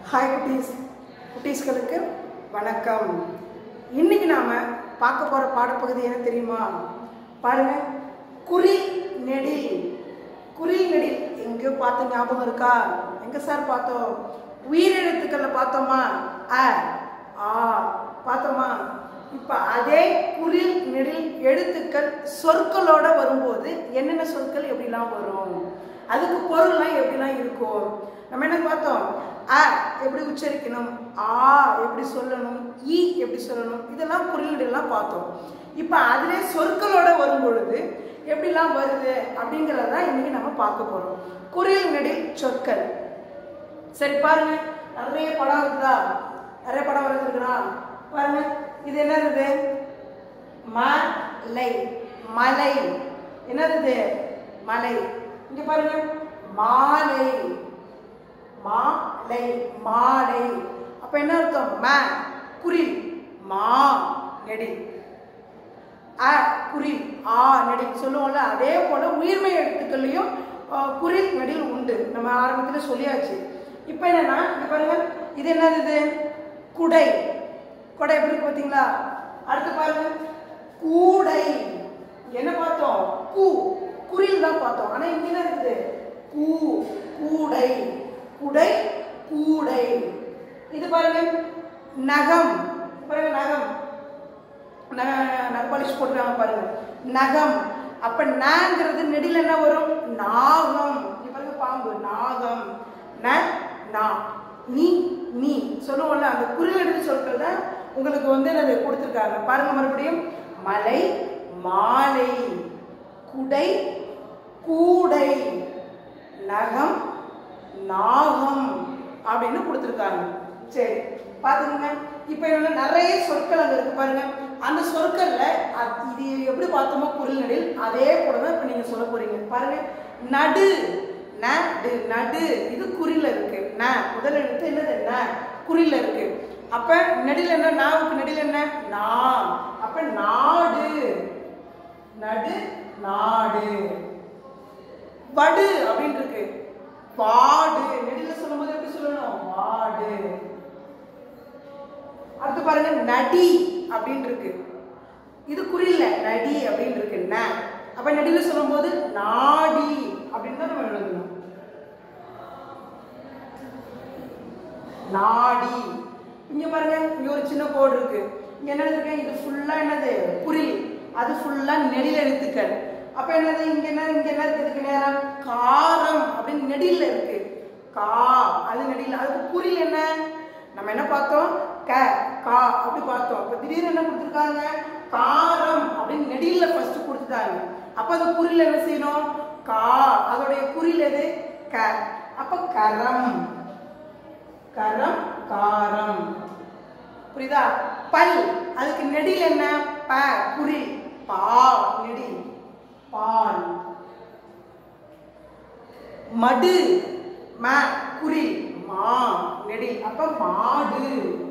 hi குட்டீஸ் குட்டீஸ்களுக்கு வணக்கம் இன்னைக்கு நாம பார்க்க போற பாடப்பகுதி என்ன தெரியுமா பாருங்க குறில் நெடில் குறில் நெடில் எங்கேயோ பார்த்த ஞாபகம் இருக்கா எங்க சார் பார்த்தோம் உயிரெழுத்துக்கள்ல பார்த்தோமா அ ஆ பார்த்தோமா இப்ப அதே குறில் நெடில் எழுத்துக்கள் சொற்களோட வரும்போது என்னென்ன சொற்கள் எப்படிலாம் வரும் அதுக்கு பொருள்லாம் எப்படிலாம் இருக்கும் நம்ம என்ன பார்த்தோம் அ எப்படி உச்சரிக்கணும் ஆ எப்படி சொல்லணும் ஈ எப்படி சொல்லணும் இதெல்லாம் குறியீடுலாம் பார்த்தோம் இப்போ அதிலே சொற்களோட வரும் பொழுது எப்படிலாம் வருது அப்படிங்கிறத தான் இன்னைக்கு நம்ம பார்க்க போறோம் குறியல் நெடில் சொற்கள் சரி பாருங்க நிறைய படம் இருக்குதா நிறைய படம் வரைஞ்சிருக்கிறா பாருங்க இது என்னது மலை மலை என்னது மலை இங்க பாருங்க மாலை மாலை மாலை அப்ப என்ன அர்த்தம் ம குறில் மா நெடில் அ குறில் ஆ நெடில் சொல்லுவோம்ல அதே போல உயிர்மை எழுத்துக்கள்லையும் அஹ், குறில் நெடில் உண்டு நம்ம ஆரம்பத்துல சொல்லியாச்சு இப்போ என்னன்னா இங்க பாருங்க இது என்னது இது குடை குடை எப்படி இருக்கு பார்த்தீங்களா அடுத்து பாருங்க கூடை என்ன பார்த்தோம் கூ குறில் தான் பார்த்தோம் ஆனா இங்க என்ன இருக்குது கூ கூடை குடை கூடை இது பாருங்க நகம் பாருங்க நகம் நகபாலிஷ் போட்டுருக்காங்க பாருங்க நகம் அப்ப நங்கிறது நெடில என்ன வரும் நாகம் இங்க பாருங்க பாம்பு நாகம் ந நா நீ நீ சொல்லுவோம்ல அந்த குறியீடு சொற்கள் தான் உங்களுக்கு வந்து அதை கொடுத்துருக்காங்க பாருங்க மறுபடியும் மலை மாலை குடை கூடை நகம் நாகம் அப்படின்னு கொடுத்துருக்காங்க சரி பாத்துக்கோங்க இப்போ என்னன்னா நிறைய சொற்கள் அங்க இருக்கு பாருங்க அந்த சொற்கள்ல அ- இது எப்படி பார்த்தோமோ குரல் நடில் அதே போல தான் இப்போ நீங்க சொல்ல போறீங்க பாருங்க நடு நடு நடு இது குறில இருக்கு ந முதல் எழுத்து என்னது ந குறில இருக்கு அப்ப நெடில் என்ன நாவுக்கு நெடில் என்ன நா அப்ப நாடு நடு நாடு வடு அப்படின்னு இருக்கு வாடு நெடில சொல்லும்போது எப்படி சொல்லணும் வாடு அடுத்து பாருங்க நடி அப்படின்னு இருக்கு இது குறில்ல நடி அப்படின்னு இருக்கு ந அப்ப நெடில சொல்லும்போது நாடி அப்படின்னு தான் நம்ம எழுதணும் நாடி இங்க பாருங்க இங்க ஒரு சின்ன கோடு இருக்கு இங்க என்ன இருக்கு இது ஃபுல்லா என்னது குறில் அது ஃபுல்லா நெடில் எழுத்துக்கள் அப்ப என்னது இங்க என்ன இங்க என்ன இருக்கு நேரம் காரம் அப்படின்னு நெடில இருக்கு கா அது நெடில அதுக்கு குறில் என்ன நம்ம என்ன பார்த்தோம் க கா அப்படி பார்த்தோம் அப்ப திடீர்னு என்ன கொடுத்துருக்காங்க காரம் அப்படின்னு நெடில ஃபர்ஸ்ட் கொடுத்துட்டாங்க அப்ப அது குறில் என்ன செய்யணும் கா அதோடைய குறில் எது க அப்ப கரம் கரம் காரம் புரியுதா பல் அதுக்கு நெடில் என்ன ப குறி பா நெடில் பால் மடு ம குறி மா நெடில் அப்ப மாடு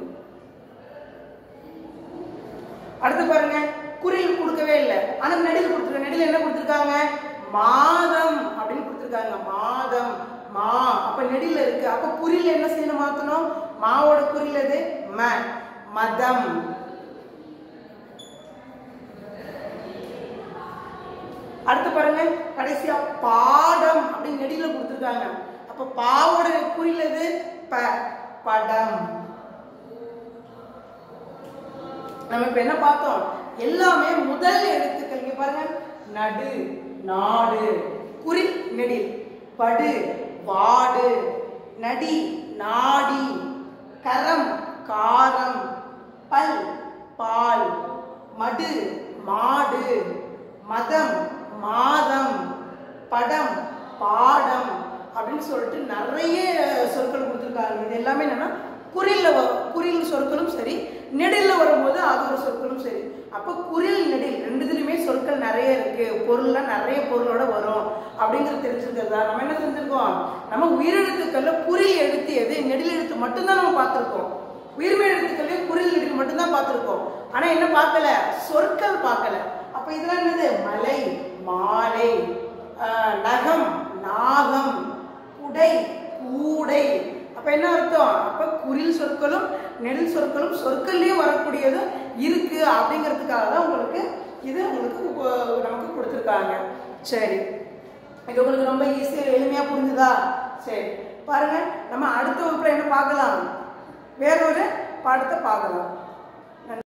அடுத்து பாருங்க குறில் கொடுக்கவே இல்லை ஆனா நெடில் கொடுத்துருக்காங்க நெடில் என்ன கொடுத்துருக்காங்க மாதம் அப்படின்னு கொடுத்துருக்காங்க மாதம் மா அப்ப நெடில இருக்கு அப்ப குறில் என்ன செய்யணும் மாத்தணும் மாவோட குறில் எது ம மதம் அடுத்து பாருங்க கடைசியா பாடம் அப்படின்னு நெடில கொடுத்துருக்காங்க அப்ப பாவோட குறில் எது ப படம் நம்ம இப்ப என்ன பார்த்தோம் எல்லாமே முதல் எழுத்துக்கள் இங்க பாருங்க நடு நாடு குறி நெடில் படு வாடு நடி நாடி கரம் காரம் பல் பால் மடு மாடு மதம் மாதம் படம் பாடம் அப்படின்னு சொல்லிட்டு நிறைய சொற்கள் கொடுத்துருக்காங்க இது எல்லாமே என்னன்னா குறில்ல வரும் குறில் சொற்களும் சரி நெடில்ல வரும்போது அது ஒரு சொற்களும் சரி அப்போ குறில் நெடில் ரெண்டுதுலையுமே சொற்கள் நிறைய இருக்கு பொருள்லாம் நிறைய பொருளோட வரும் அப்படிங்கிறது தெரிஞ்சிருக்கிறதா நம்ம என்ன செஞ்சிருக்கோம் நம்ம உயிரெழுத்துக்கள்ல குறில் எழுத்து எது நெடில் எழுத்து மட்டும்தான் நம்ம பார்த்திருக்கோம் உயிர்மை எழுத்துக்கள்லயே குறில் நெடில் மட்டும்தான் பார்த்திருக்கோம் ஆனா என்ன பார்க்கல சொற்கள் பார்க்கல அப்ப இதெல்லாம் என்னது மலை மாலை ஆஹ், நகம் நாகம் குடை கூடை அப்ப அப்ப என்ன அர்த்தம் அப்ப குறில் சொற்களும் நெடில் சொற்களும் சொற்கள்லயே வரக்கூடியதும் இருக்கு அப்படிங்கிறதுக்காக தான் உங்களுக்கு இது உங்களுக்கு உ- நமக்கு கொடுத்துருக்காங்க சரி இது உங்களுக்கு ரொம்ப ஈஸியாக எளிமையாக புரிஞ்சுதா சரி பாருங்க நம்ம அடுத்த வகுப்புல என்ன பார்க்கலாம் வேறொரு பாடத்தை பார்க்கலாம்